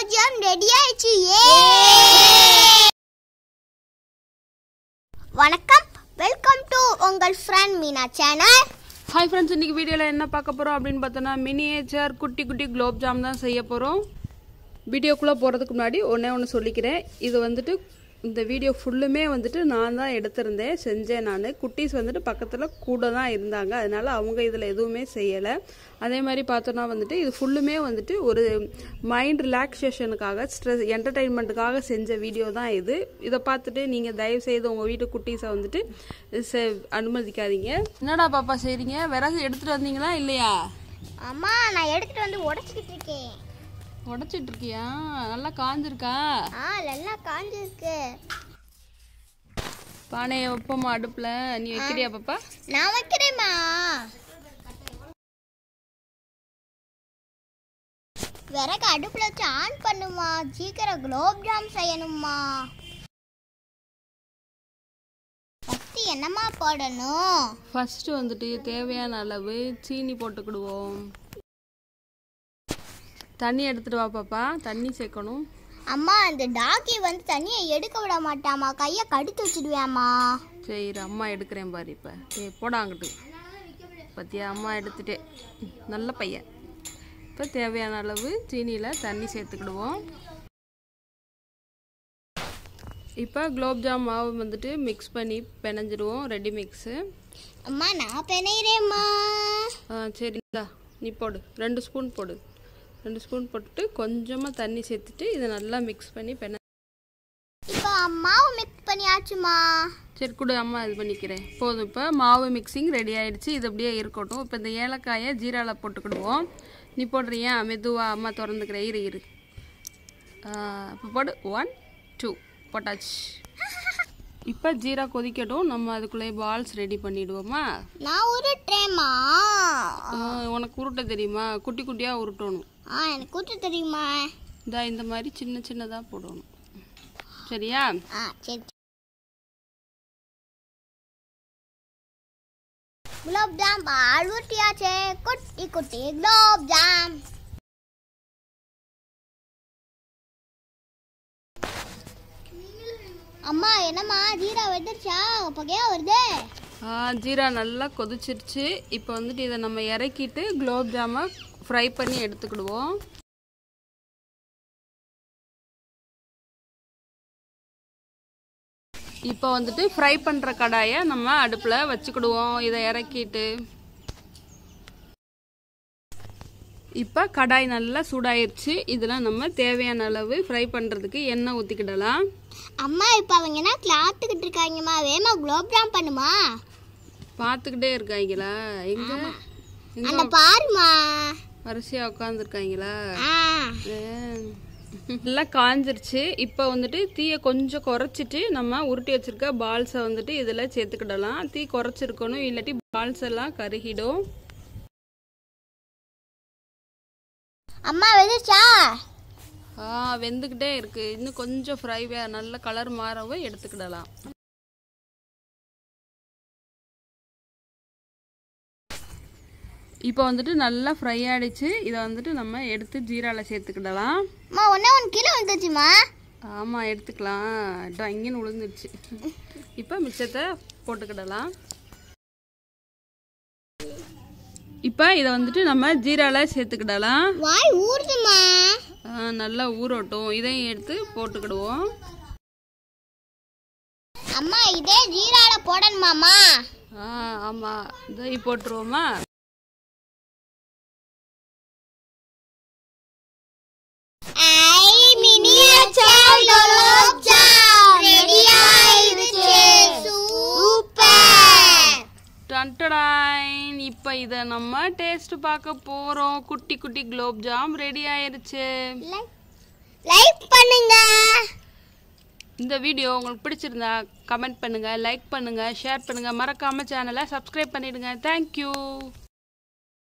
jam ready ஆயிடுச்சு ஏ வணக்கம் வெல்கம் டு உங்கள் friend Meena channel hi friends இன்னைக்கு வீடியோவில் என்ன பார்க்க போகிறோம் அப்படின்னு பார்த்தோன்னா மினியேச்சர் குட்டி குட்டி குலோப் ஜாம் தான் செய்ய போகிறோம் வீடியோக்குள்ளே போகிறதுக்கு முன்னாடி ஒன்றே ஒன்று சொல்லிக்கிறேன் இது வந்துட்டு இந்த வீடியோ ஃபுல்லுமே வந்துட்டு நான் தான் எடுத்திருந்தேன் செஞ்சேன் நான் குட்டீஸ் வந்துட்டு பக்கத்தில் கூட தான் இருந்தாங்க அதனால அவங்க இதில் எதுவுமே செய்யலை அதே மாதிரி பார்த்தோன்னா வந்துட்டு இது ஃபுல்லுமே வந்துட்டு ஒரு மைண்ட் ரிலாக்ஸேஷனுக்காக ஸ்ட்ரெஸ் என்டர்டெயின்மெண்ட்டுக்காக செஞ்ச வீடியோ தான் இது இதை பார்த்துட்டு நீங்கள் தயவு செய்து உங்கள் வீட்டு குட்டீஸை வந்துட்டு செ- அனுமதிக்காதீங்க என்னடா பாப்பா செய்றீங்க விறகு எடுத்துட்டு வந்தீங்களா இல்லையா அம்மா நான் எடுத்துட்டு வந்து உடைச்சிக்கிட்டு இருக்கேன் உடைச்சிட்டு இருக்கியா நல்லா காஞ்சிருக்கா ஆ நல்லா காஞ்சிருக்கு பானையை வைப்போமா அடுப்புல நீ வைக்கிறியா பாப்பா நான் வைக்கிறேம்மா விறகு அடுப்புல வச்சு ஆன் பண்ணுமா சீக்கிரம் குலோப் ஜாம் செய்யணுமா ஃபஸ்ட்டு என்னம்மா போடணும் ஃபர்ஸ்ட் வந்துட்டு தேவையான அளவு சீனி போட்டுக்கிடுவோம் தண்ணி எடுத்துட்டு வா பாப்பா தண்ணி சேர்க்கணும் அம்மா அந்த டாக்கி வந்து தண்ணியை எடுக்க விட மாட்டாமா கையை கடுத்து வச்சிடுவேம்மா சரி இரு, அம்மா எடுக்கிறேன் பாரு இப்போ சரி போடாங்கிட்டு பத்தியா அம்மா எடுத்துட்டே ம், நல்ல பையன் இப்போ தேவையான அளவு சீனியில் தண்ணி சேர்த்துக்கிடுவோம் இப்போ குலோப்ஜாம் மாவு வந்துட்டு மிக்ஸ் பண்ணி பிணைஞ்சிடுவோம் ரெடி மிக்ஸு அம்மா நான் பிணையிறேம்மா ஆ சரி இந்தா நீ போடு ரெண்டு ஸ்பூன் போடு ரெண்டு ஸ்பூன் போட்டுட்டு கொஞ்சமாக தண்ணி சேர்த்துட்டு இதை நல்லா மிக்ஸ் பண்ணி பென இப்போ மாவு மிக்ஸ் பண்ணியாச்சுமா சரி கொடு அம்மா இது பண்ணிக்கிறேன் போதும் இப்போ மாவு மிக்சிங் ரெடி ஆயிடுச்சு இது அப்படியே இருக்கட்டும் இப்போ இந்த ஏலக்காயை ஜீரால போட்டுக்கிடுவோம் நீ போடுறியா மெதுவா அம்மா திறந்துக்கிறேன் இரு இரு இப்போ போடு ஒன் டூ போட்டாச்சு இப்போ ஜீரா கொதிக்கட்டும் நம்ம அதுக்குள்ளே பால்ஸ் ரெடி பண்ணிடுவோமா நான் உருட்டுறேம்மா ஆ, உனக்கு உருட்ட தெரியுமா குட்டி குட்டியாக உருட்டணும் ஆ எனக்கு கூட்டு தெரியுமா இந்த இந்த மாதிரி சின்ன சின்னதாக போடணும் சரியா ஆ சரி குலோப் ஜாம் பால் ஊட்டியாச்சே குட்டி குட்டி குலோப் ஜாம் அம்மா என்னம்மா ஜீரா வெந்துருச்சா புகையா வருதே ஆ, ஜீரா நல்லா கொதிச்சிருச்சு இப்போ வந்துட்டு இதை நம்ம இறக்கிட்டு குலோப் ஜாமை ஃப்ரை பண்ணி எடுத்துக்கிடுவோம் இப்போ வந்துட்டு ஃப்ரை பண்ணுற கடாயை நம்ம அடுப்பில் வச்சுக்கிடுவோம் இதை இறக்கிட்டு இப்போ கடாய் நல்லா சூடாயிருச்சு இதில் நம்ம தேவையான அளவு ஃப்ரை பண்ணுறதுக்கு எண்ணெய் ஊற்றிக்கிடலாம் அம்மா இப்போ அவங்க என்ன கிளாத்துக்கிட்டு இருக்காங்கம்மா வேமா குலோப் ஜாம் பண்ணுமா பார்த்துக்கிட்டே இருக்காங்களா எங்க எங்க அந்த பாருமா வரிசையா உட்காந்துருக்காங்களா ஆ நல்லா காஞ்சிருச்சு இப்போ வந்துட்டு தீயை கொஞ்சம் குறைச்சிட்டு நம்ம உருட்டி வச்சிருக்க பால்ஸை வந்துட்டு இதில் சேர்த்துக்கிடலாம் தீ குறைச்சிருக்கணும் இல்லாட்டி பால்ஸ் எல்லாம் கருகிடும் அம்மா வெந்துருச்சா ஆ வெந்துக்கிட்டே இருக்கு இன்னும் கொஞ்சம் ஃப்ரை நல்ல கலர் மாறவும் எடுத்துக்கிடலாம் இப்போ வந்துட்டு நல்லா ஃப்ரை ஆயிடுச்சு இதை வந்துட்டு நம்ம எடுத்து ஜீரால சேர்த்துக்கிடலாம் அம்மா ஒன்னே ஒன்று கீழே வந்துருச்சுமா ஆமாம் எடுத்துக்கலாம் டங்கின்னு விழுந்துருச்சு இப்போ மிச்சத்தை போட்டுக்கிடலாம் இப்போ இதை வந்துட்டு நம்ம ஜீரால சேர்த்துக்கிடலாம் வாய் ஊறுதுமா ஆ, நல்லா ஊறட்டும் இதையும் எடுத்து போட்டுக்கிடுவோம் அம்மா இதே ஜீரால போடணுமாமா ஆ ஆமாம் இதை போட்டுருவோமா ஐ மினியேச்சர் குலோப் ஜாம் ரெடி ஆயிடுச்சு சூப்பர் டன்டடாயின் இப்போ இதை நம்ம டேஸ்ட் பார்க்க போகிறோம் குட்டி குட்டி குலோப் ஜாம் ரெடி ஆயிருச்சு லைக் பண்ணுங்க இந்த வீடியோ உங்களுக்கு பிடிச்சிருந்தா கமெண்ட் பண்ணுங்க லைக் பண்ணுங்க ஷேர் பண்ணுங்க மறக்காம சேனலை சப்ஸ்கிரைப் பண்ணிடுங்க தேங்க்யூ